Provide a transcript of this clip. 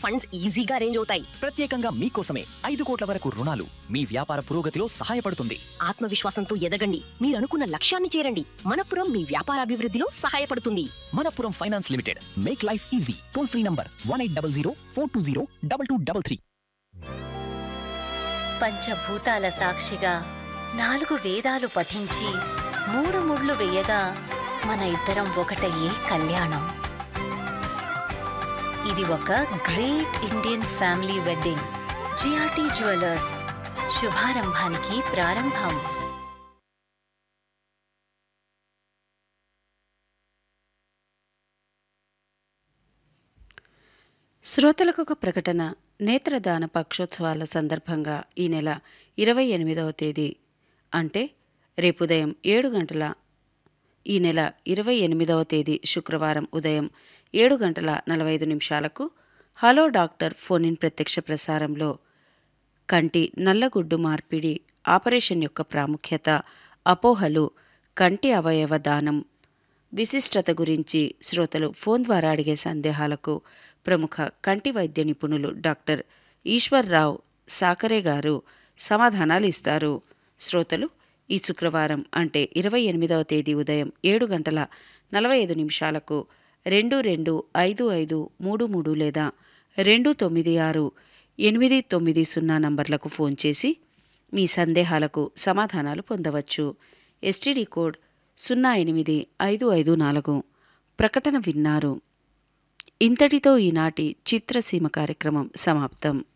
funds ఈజీగా arrange అవుతాయి ప్రత్యేకంగా మీకోసమే ఐదు కోట్ల వరకు రుణాలు మీ వ్యాపార పురోగతిలో సహాయపడుతుంది ఆత్మవిశ్వాసంతో ఎదగండి మీరు అనుకున్న లక్ష్యాన్ని చేరండి మనపురం మీ వ్యాపార అభివృద్ధిలో సహాయపడుతుంది Manappuram finance limited make life easy toll free number one eight double zero four two zero double two double three పంచభూతాల సాక్షిగా నాలుగు వేదాలు పఠించి మూడు ముళ్ళు వేయగా మన ఇద్దరం ఒకటయ్యే కళ్యాణం ఇది ఒక great Indian family wedding GRT jewellers శుభారంభానికి ప్రారంభం శ్రోతలకు ఒక ప్రకటన నేత్రదాన పక్షోత్సవాల సందర్భంగా ఈ నెల ఇరవై ఎనిమిదవ తేదీ అంటే రేపు ఉదయం ఏడు గంటల ఈ నెల ఇరవై ఎనిమిదవ తేదీ శుక్రవారం ఉదయం ఏడు గంటల నలభై ఐదు నిమిషాలకు హలో డాక్టర్ ఫోన్ ఇన్ ప్రత్యక్ష ప్రసారంలో కంటి నల్లగుడ్డు మార్పిడి ఆపరేషన్ యొక్క ప్రాముఖ్యత అపోహలు కంటి అవయవ దానం విశిష్టత గురించి శ్రోతలు ఫోన్ ద్వారా అడిగే సందేహాలకు ప్రముఖ కంటి వైద్య నిపుణులు డాక్టర్ ఈశ్వర్రావు సాకరే గారు సమాధానాలు ఇస్తారు శ్రోతలు ఈ శుక్రవారం అంటే ఇరవై ఎనిమిదవ తేదీ ఉదయం ఏడు గంటల నలభై ఐదు నిమిషాలకు రెండు రెండు ఐదు ఐదు మూడు మూడు లేదా రెండు తొమ్మిది ఆరు ఎనిమిది తొమ్మిది సున్నా నంబర్లకు ఫోన్ చేసి మీ సందేహాలకు సమాధానాలు పొందవచ్చు ఎస్టీడీ కోడ్ సున్నా ఎనిమిది ఐదు ఐదు నాలుగు ప్రకటన విన్నారు ఇంతటితో ఈనాటి చిత్రసీమ కార్యక్రమం సమాప్తం